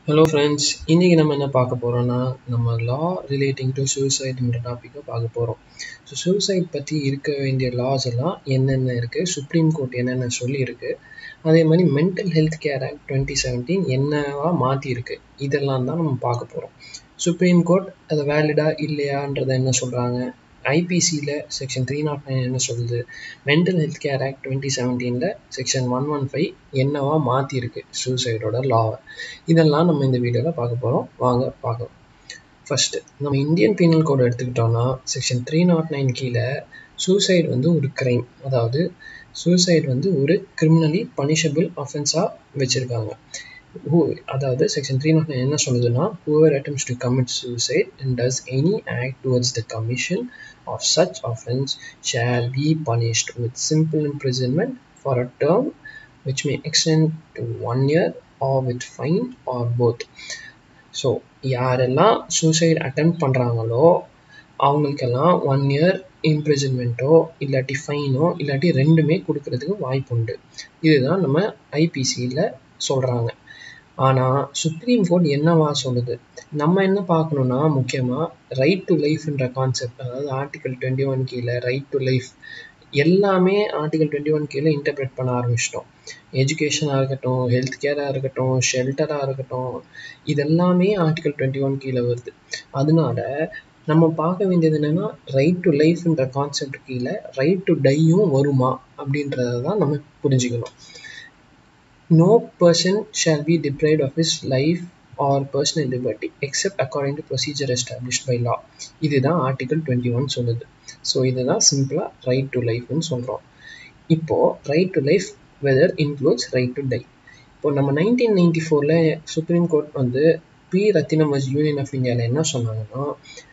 hello friends இன்றைக்கி நம்ம என்ன பார்க்க போகிறோம்னா நம்ம லா ரிலேட்டிங் டு சூசைடுன்ற டாப்பிக்கை பார்க்க போகிறோம் ஸோ சூசைட் பற்றி இருக்க வேண்டிய லாஸ் எல்லாம் என்னென்ன இருக்குது சுப்ரீம் கோர்ட் என்னென்ன சொல்லியிருக்கு அதே மாதிரி mental health care act twenty seventeen என்னவா மாற்றிருக்கு இதெல்லாம் தான் நம்ம பார்க்க போகிறோம் சுப்ரீம் கோர்ட் அது வேலிடா இல்லையான்றதை என்ன சொல்கிறாங்க ஐபிசியில் செக்ஷன் த்ரீ நாட் நைன் என்ன சொல்லுது mental health care act twenty செவன்டீனில் செக்ஷன் ஒன் ஒன் ஃபைவ் என்னவா மாற்றிருக்கு சூசைடோட லாவை இதெல்லாம் நம்ம இந்த வீடியோவில் பார்க்க போகிறோம் வாங்க பார்க்கலாம் ஃபஸ்ட்டு நம்ம இந்தியன் பீனல் கோட் எடுத்துக்கிட்டோம்னா செக்ஷன் த்ரீ நாட் நைன் கீழே சூசைட் வந்து ஒரு க்ரைம் அதாவது சூசைட் வந்து ஒரு கிரிமினலி பனிஷபிள் அஃபென்ஸாக வச்சுருக்காங்க ஹூ அதாவது செக்ஷன் த்ரீ நாட் நைன் என்ன சொல்லுதுன்னா whoever attempts to commit suicide and does any act towards the commission of such offence shall be punished with simple imprisonment for a term which may extend to one year or with fine or both so யாரெல்லாம் suicide attempt பண்ணுறாங்களோ அவங்களுக்கெல்லாம் one year இம்ப்ரிசன்மெண்ட்டோ இல்லாட்டி ஃபைனோ இல்லாட்டி ரெண்டுமே கொடுக்கறதுக்கு வாய்ப்பு உண்டு இதுதான் நம்ம ஐபிசியில் சொல்கிறாங்க ஆனால் சுப்ரீம் கோர்ட் என்னவா சொல்லுது நம்ம என்ன பார்க்கணுன்னா முக்கியமாக ரைட் டு லைஃப்ன்ற கான்செப்ட் அதாவது ஆர்டிகல் டுவெண்ட்டி ஒன் கீழே ரைட் டு லைஃப் எல்லாமே ஆர்டிகல் டுவெண்ட்டி ஒன் கீழே இன்டர்பிரேட் பண்ண ஆரம்பிச்சிட்டோம் எஜுகேஷனாக இருக்கட்டும் ஹெல்த் கேராக இருக்கட்டும் ஷெல்டராக இருக்கட்டும் இதெல்லாமே ஆர்டிகல் டுவெண்ட்டி ஒன் கீழே வருது அதனால நம்ம பார்க்க வேண்டியது என்னென்னா ரைட் டு லைஃப்ன்ற கான்செப்ட் கீழே ரைட் டு டையும் வருமா அப்படின்றத தான் நம்ம புரிஞ்சுக்கணும் no person shall be deprived of his life or personal liberty except according to procedure established by law இதுதான் ஆர்டிகல் டுவெண்ட்டி ஒன் சொல்லுது ஸோ இதுதான் சிம்பிளாக ரைட் டு லைஃப்னு சொல்கிறோம் இப்போது right to life whether includes right to die இப்போ நம்ம nineteen ninety ஃபோரில் சுப்ரீம் கோர்ட் வந்து P Rathinam vs union of இந்தியாவில் என்ன சொன்னாங்கன்னா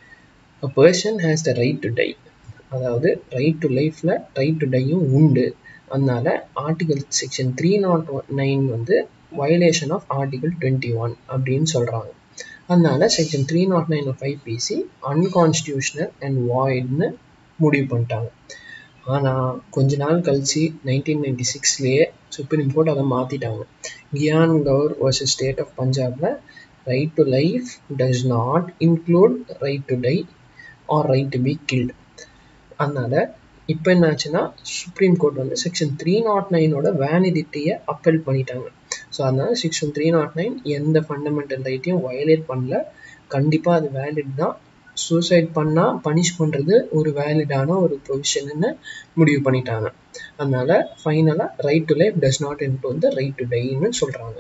a person has the right to die அதாவது ரைட் டு லைஃப்பில் ரைட் டு டையும் உண்டு அதனால article section three nought nine வந்து violation of article twenty one அப்படின்னு சொல்கிறாங்க அதனால section three nought nine of IPC unconstitutional and வாய்ட்னு முடிவு பண்ணிட்டாங்க ஆனால் கொஞ்ச நாள் கழிச்சு நைன்டீன் நைன்டி சிக்ஸ்லேயே சுப்ரீம் கோர்ட் அதை மாற்றிட்டாங்க Gian Kaur versus state of பஞ்சாபில் right to life does not include right to die R right to be killed அதனால் இப்போ என்னாச்சுன்னா சுப்ரீம் கோர்ட் வந்து செக்ஷன் த்ரீ நாட் நைனோட வேலிடிட்டியை அப்பீல் பண்ணிட்டாங்க ஸோ அதனால் செக்ஷன் த்ரீ நாட் நைன் எந்த ஃபண்டமெண்டல் ரைட்டையும் வயலேட் பண்ணல கண்டிப்பாக அது வேலிட் தான் சூசைட் பண்ணால் பனிஷ் பண்ணுறது ஒரு வேலிடான ஒரு ப்ரொவிஷன்னு முடிவு பண்ணிட்டாங்க அதனால் ஃபைனலாக right to life does not include the right to டைன்னு சொல்கிறாங்க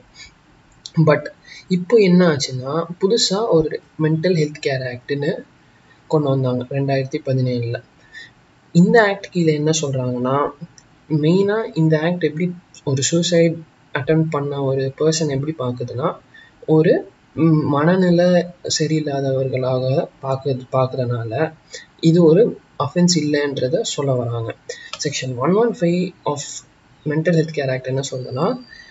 பட் இப்போ என்ன ஆச்சுன்னா புதுசாக ஒரு மென்டல் ஹெல்த் கேர் ஆக்ட்னு கொண்டு வந்தாங்க ரெண்டாயிரத்தி பதினேழில் இந்த ஆக்ட் கீழே என்ன சொல்கிறாங்கன்னா மெயினாக இந்த ஆக்ட் எப்படி ஒரு சூசைட் அட்டம் பண்ண ஒரு பர்சன் எப்படி பார்க்குதுன்னா ஒரு மனநிலை சரியில்லாதவர்களாக பார்க்க பார்க்குறனால இது ஒரு அஃபென்ஸ் இல்லைன்றத சொல்ல வராங்க section one one five of mental health care act என்ன சொல்லுதுன்னா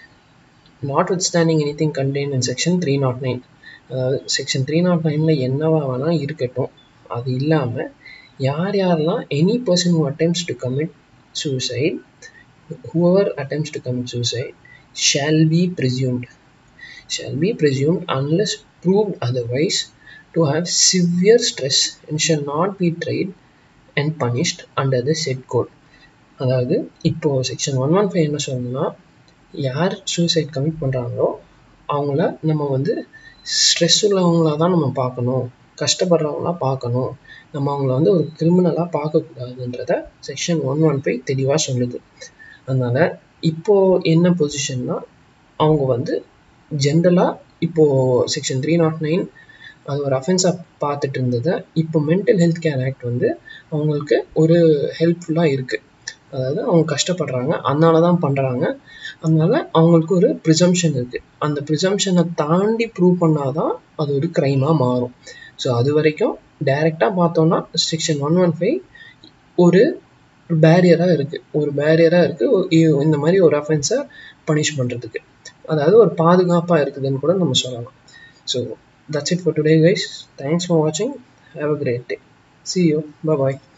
notwithstanding anything contain in section three nought nine அதாவது செக்ஷன் த்ரீ நாட் நைனில் என்னவா வேணால் இருக்கட்டும் அது இல்லாமல் யார் யாரெல்லாம் any person who attempts to commit suicide whoever attempts to commit suicide shall be presumed shall be presumed unless proved otherwise to have severe stress and shall not be tried and punished under the said code அதாவது இப்போது section one one five என்ன சொல்லணும்னா யார் suicide commit பண்ணுறாங்களோ அவங்கள நம்ம வந்து stress உள்ளவங்களாக தான் நம்ம பார்க்கணும் கஷ்டப்படுறவங்களா பார்க்கணும் நம்ம அவங்கள வந்து ஒரு கிரிமினலாக பார்க்கக்கூடாதுன்றத செக்ஷன் ஒன் ஒன் ஃபைவ் தெளிவாக சொல்லுது அதனால் இப்போது என்ன பொசிஷன்னா அவங்க வந்து ஜென்ரலாக இப்போது செக்ஷன் த்ரீ நாட் நைன் அது ஒரு அஃபென்ஸாக பார்த்துட்டு இருந்ததை இப்போ மென்டல் ஹெல்த் கேர் ஆக்ட் வந்து அவங்களுக்கு ஒரு ஹெல்ப்ஃபுல்லாக இருக்குது அதாவது அவங்க கஷ்டப்படுறாங்க அதனால தான் பண்ணுறாங்க அதனால அவங்களுக்கு ஒரு ப்ரிசம்ஷன் இருக்குது அந்த ப்ரிசம்ஷனை தாண்டி ப்ரூவ் பண்ணால் தான் அது ஒரு க்ரைமாக மாறும் ஸோ அது வரைக்கும் டைரெக்டாக பார்த்தோன்னா செக்ஷன் ஒன் ஒன் ஃபைவ் ஒரு பேரியராக இருக்குது ஒரு பேரியராக இருக்குது இந்த மாதிரி ஒரு அஃபென்ஸை பனிஷ் பண்ணுறதுக்கு அதாவது ஒரு பாதுகாப்பாக இருக்குதுன்னு கூட நம்ம சொல்லலாம் so that's it for today guys thanks for வாட்சிங் have a great day see you bye